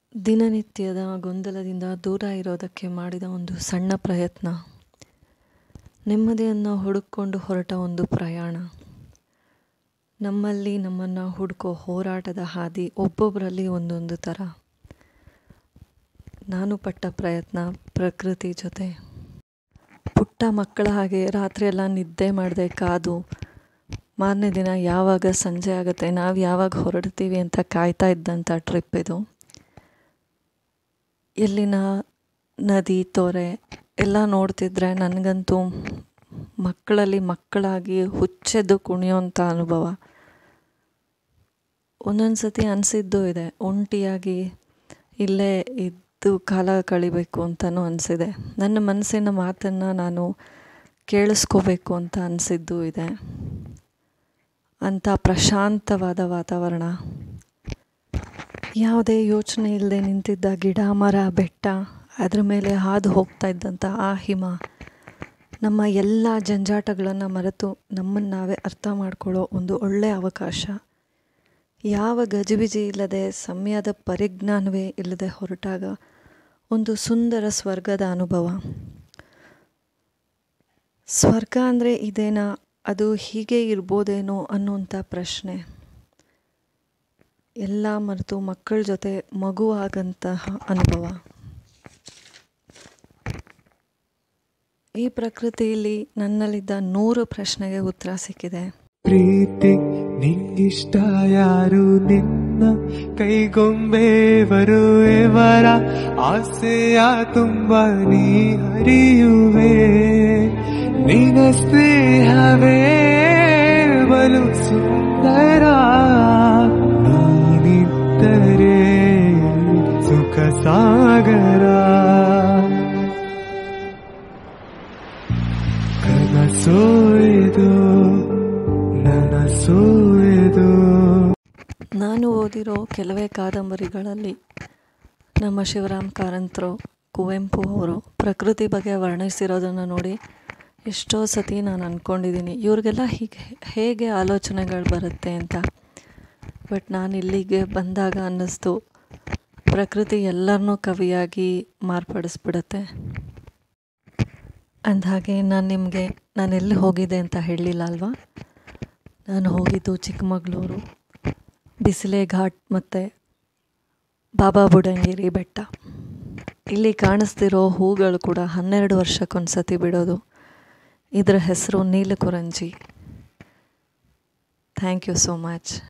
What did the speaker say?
ದಿನನಿತ್ಯದ ಗೊಂದಲದಿಂದ ದೂರ ಇರೋದಕ್ಕೆ ಮಾಡಿದ ಒಂದು ಸಣ್ಣ ಪ್ರಯತ್ನ ನೆಮ್ಮದಿಯನ್ನು ಹುಡುಕಿಕೊಂಡು ಹೊರಟ ಒಂದು ಪ್ರಯಾಣ ನಮ್ಮಲ್ಲಿ ನಮ್ಮನ್ನು ಹುಡುಕೋ ಹೋರಾಟದ ಹಾದಿ ಒಬ್ಬೊಬ್ಬರಲ್ಲಿ ಒಂದೊಂದು ಥರ ನಾನು ಪಟ್ಟ ಪ್ರಯತ್ನ ಪ್ರಕೃತಿ ಜೊತೆ ಪುಟ್ಟ ಮಕ್ಕಳ ಹಾಗೆ ರಾತ್ರಿಯೆಲ್ಲ ನಿದ್ದೆ ಮಾಡದೆ ಕಾದು ಮಾರನೇ ದಿನ ಯಾವಾಗ ಸಂಜೆ ಆಗುತ್ತೆ ನಾವು ಯಾವಾಗ ಹೊರಡ್ತೀವಿ ಅಂತ ಕಾಯ್ತಾ ಇದ್ದಂಥ ಟ್ರಿಪ್ ಇದು ಎಲ್ಲಿನ ನದಿ ತೊರೆ ಎಲ್ಲ ನೋಡ್ತಿದ್ರೆ ನನಗಂತೂ ಮಕ್ಕಳಲ್ಲಿ ಮಕ್ಕಳಾಗಿ ಹುಚ್ಚೆದ್ದು ಕುಣಿಯೋಂಥ ಅನುಭವ ಒಂದೊಂದು ಸತಿ ಅನಿಸಿದ್ದು ಇದೆ ಒಂಟಿಯಾಗಿ ಇಲ್ಲೇ ಇದ್ದು ಕಾಲ ಕಳಿಬೇಕು ಅಂತಲೂ ಅನಿಸಿದೆ ನನ್ನ ಮನಸ್ಸಿನ ಮಾತನ್ನು ನಾನು ಕೇಳಿಸ್ಕೋಬೇಕು ಅಂತ ಅನಿಸಿದ್ದು ಇದೆ ಅಂಥ ಪ್ರಶಾಂತವಾದ ವಾತಾವರಣ ಯಾವುದೇ ಯೋಚನೆ ಇಲ್ಲದೆ ನಿಂತಿದ್ದ ಗಿಡ ಮರ ಬೆಟ್ಟ ಅದ್ರ ಮೇಲೆ ಹಾದು ಹೋಗ್ತಾ ಇದ್ದಂಥ ಆ ಹಿಮ ನಮ್ಮ ಎಲ್ಲ ಜಂಜಾಟಗಳನ್ನು ಮರೆತು ನಮ್ಮನ್ನು ನಾವೇ ಅರ್ಥ ಮಾಡ್ಕೊಳ್ಳೋ ಒಂದು ಒಳ್ಳೆಯ ಅವಕಾಶ ಯಾವ ಗಜಿಬಿಜಿ ಇಲ್ಲದೆ ಸಮಯದ ಪರಿಜ್ಞಾನವೇ ಇಲ್ಲದೆ ಹೊರಟಾಗ ಒಂದು ಸುಂದರ ಸ್ವರ್ಗದ ಅನುಭವ ಸ್ವರ್ಗ ಅಂದರೆ ಇದೇನಾ ಅದು ಹೀಗೆ ಇರ್ಬೋದೇನೋ ಅನ್ನೋಂಥ ಪ್ರಶ್ನೆ ಎಲ್ಲ ಮರೆತು ಮಕ್ಕಳ ಜೊತೆ ಮಗುವಾಗಂತಹ ಅನುಭವ ಈ ಪ್ರಕೃತಿಯಲ್ಲಿ ನನ್ನಲ್ಲಿದ್ದ ನೂರು ಪ್ರಶ್ನೆಗೆ ಉತ್ತರ ಸಿಕ್ಕಿದೆ ಪ್ರೀತಿ ನಿಂಗಿಷ್ಟ ಯಾರು ನಿನ್ನ ಕೈಗೊಂಬೆ ಬರುವೆವರ ಆಸೆಯ ತುಂಬ ನೀ ಹರಿಯುವೆ ನಿನ ಸ್ನೇಹವೇ ಬಲು ಸುಂದರ ನೀನಿದ್ದರೆ ಸುಖ ಸಾಗರ ಕನಸೋ ಇದು ನನಸೋ ಇದು ನಾನು ಓದಿರೋ ಕೆಲವೇ ಕಾದಂಬರಿಗಳಲ್ಲಿ ನಮ್ಮ ಶಿವರಾಮ್ ಕಾರಂತರು ಕುವೆಂಪು ಅವರು ಪ್ರಕೃತಿ ಬಗ್ಗೆ ವರ್ಣಿಸಿರೋದನ್ನು ನೋಡಿ ಎಷ್ಟೋ ಸತಿ ನಾನು ಅಂದ್ಕೊಂಡಿದ್ದೀನಿ ಇವ್ರಿಗೆಲ್ಲ ಹೀಗೆ ಹೇಗೆ ಆಲೋಚನೆಗಳು ಬರುತ್ತೆ ಅಂತ ಬಟ್ ನಾನು ಇಲ್ಲಿಗೆ ಬಂದಾಗ ಅನ್ನಿಸ್ತು ಪ್ರಕೃತಿ ಎಲ್ಲರನ್ನೂ ಕವಿಯಾಗಿ ಮಾರ್ಪಡಿಸ್ಬಿಡುತ್ತೆ ಅಂದಹಾಗೆ ನಾನು ನಿಮಗೆ ನಾನು ಎಲ್ಲಿ ಹೋಗಿದ್ದೆ ಅಂತ ಹೇಳಲಿಲ್ಲ ಅಲ್ವಾ ನಾನು ಹೋಗಿದ್ದು ಚಿಕ್ಕಮಗಳೂರು ಬಿಸಿಲೆ ಘಾಟ್ ಮತ್ತು ಬಾಬಾ ಬುಡಂಗಿರಿ ಬೆಟ್ಟ ಇಲ್ಲಿ ಕಾಣಿಸ್ತಿರೋ ಹೂಗಳು ಕೂಡ ಹನ್ನೆರಡು ವರ್ಷಕ್ಕೊಂದು ಸತಿ ಬಿಡೋದು ಇದರ ಹೆಸರು Neelakurinji thank you so much